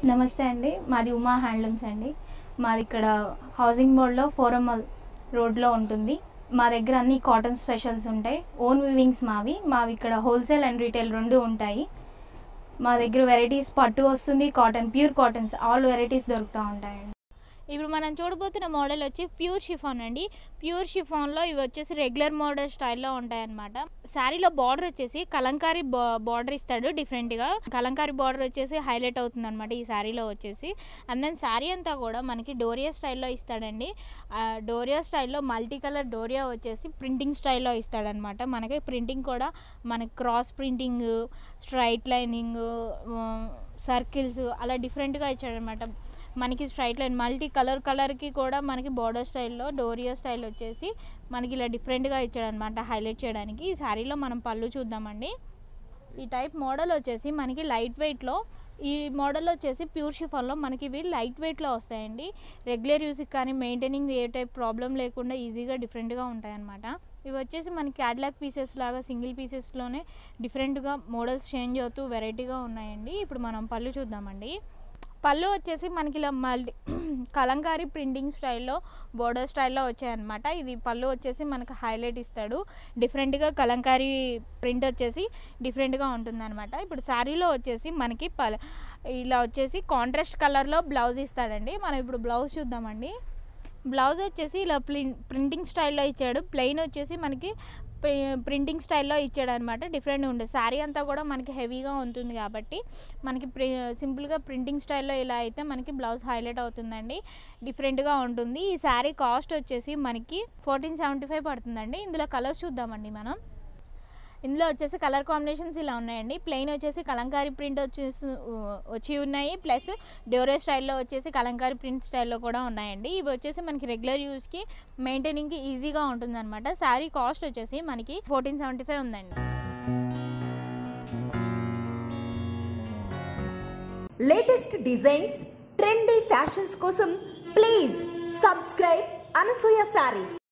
నమస్తే అండి మాది ఉమా హ్యాండ్లూమ్స్ అండి మాది ఇక్కడ హౌసింగ్ బోర్డ్లో ఫోరమల్ రోడ్లో ఉంటుంది మా దగ్గర అన్ని కాటన్ స్పెషల్స్ ఉంటాయి ఓన్ వివింగ్స్ మావి మావి ఇక్కడ హోల్సేల్ అండ్ రీటైల్ రెండు ఉంటాయి మా దగ్గర వెరైటీస్ పట్టు వస్తుంది cotton pure cottons all varieties దొరుకుతూ ఉంటాయండి ఇప్పుడు మనం చూడబోతున్న మోడల్ వచ్చి ప్యూర్ షిఫాన్ అండి ప్యూర్ షిఫాన్లో ఇవి వచ్చేసి రెగ్యులర్ మోడల్ స్టైల్లో ఉంటాయన్నమాట శారీలో బార్డర్ వచ్చేసి కలంకారీ బార్డర్ ఇస్తాడు డిఫరెంట్గా కలంకారీ బార్డర్ వచ్చేసి హైలైట్ అవుతుంది అనమాట ఈ శారీలో వచ్చేసి అండ్ దెన్ శారీ అంతా కూడా మనకి డోరియా స్టైల్లో ఇస్తాడండి ఆ డోరియా స్టైల్లో మల్టీ కలర్ డోరియా వచ్చేసి ప్రింటింగ్ స్టైల్లో ఇస్తాడనమాట మనకి ప్రింటింగ్ కూడా మనకి cross printing straight lining circles అలా డిఫరెంట్గా ఇచ్చాడనమాట మనకి స్ట్రైట్ లైన్ మల్టీ కలర్ కలర్కి కూడా మనకి బార్డర్ స్టైల్లో డోరియా స్టైల్ వచ్చేసి మనకి ఇలా డిఫరెంట్గా ఇచ్చాడనమాట హైలైట్ చేయడానికి ఈ శారీలో మనం పళ్ళు చూద్దామండి ఈ టైప్ మోడల్ వచ్చేసి మనకి లైట్ వెయిట్లో ఈ మోడల్ వచ్చేసి ప్యూర్ షిఫాన్లో మనకి ఇవి లైట్ వెయిట్లో వస్తాయండి రెగ్యులర్ యూస్కి కానీ మెయింటైనింగ్ ఏ టైప్ ప్రాబ్లం లేకుండా ఈజీగా డిఫరెంట్గా ఉంటాయన్నమాట ఇవి వచ్చేసి మనకి క్యాడ్లాక్ పీసెస్ లాగా సింగిల్ పీసెస్లోనే డిఫరెంట్గా మోడల్స్ చేంజ్ అవుతూ వెరైటీగా ఉన్నాయండి ఇప్పుడు మనం పళ్ళు చూద్దామండి పళ్ళు వచ్చేసి మనకి ఇలా మల్టీ కలంకారీ ప్రింటింగ్ స్టైల్లో బోర్డర్ స్టైల్లో వచ్చాయన్నమాట ఇది పళ్ళు వచ్చేసి మనకు హైలైట్ ఇస్తాడు డిఫరెంట్గా కలంకారీ ప్రింట్ వచ్చేసి డిఫరెంట్గా ఉంటుందన్నమాట ఇప్పుడు శారీలో వచ్చేసి మనకి పల ఇలా వచ్చేసి కాంట్రాస్ట్ కలర్లో బ్లౌజ్ ఇస్తాడండి మనం ఇప్పుడు బ్లౌజ్ చూద్దామండి బ్లౌజ్ వచ్చేసి ఇలా ప్రిన్ ప్రింటింగ్ స్టైల్లో ఇచ్చాడు ప్లెయిన్ వచ్చేసి మనకి ప్రింటింగ్ స్టైల్లో ఇచ్చాడు అనమాట డిఫరెంట్గా ఉంటుంది శారీ అంతా కూడా మనకి హెవీగా ఉంటుంది కాబట్టి మనకి ప్రి సింపుల్గా ప్రింటింగ్ స్టైల్లో ఇలా అయితే మనకి బ్లౌజ్ హైలైట్ అవుతుందండి డిఫరెంట్గా ఉంటుంది ఈ శారీ కాస్ట్ వచ్చేసి మనకి ఫోర్టీన్ సెవెంటీ ఫైవ్ పడుతుందండి ఇందులో కలర్స్ చూద్దామండి మనం ఇందులో వచ్చేసి కలర్ కాంబినేషన్స్ ఇలా ఉన్నాయండి ప్లెయిన్ వచ్చేసి కలంకారీ ప్రింట్ వచ్చేసి వచ్చి ఉన్నాయి ప్లస్ డోరే స్టైల్లో వచ్చేసి కలంకారీ ప్రింట్ స్టైల్లో కూడా ఉన్నాయండి ఇవి వచ్చేసి మనకి రెగ్యులర్ యూస్కి మెయింటైనింగ్కి ఈజీగా ఉంటుందన్నమాట శారీ కాస్ట్ వచ్చేసి మనకి ఫోర్టీన్ సెవెంటీ ఫైవ్ ఉందండి లేటెస్ట్ డిజైన్స్ ట్రెండీ ఫ్యాషన్స్ కోసం ప్లీజ్ సబ్స్క్రైబ్ అనసూయ శారీస్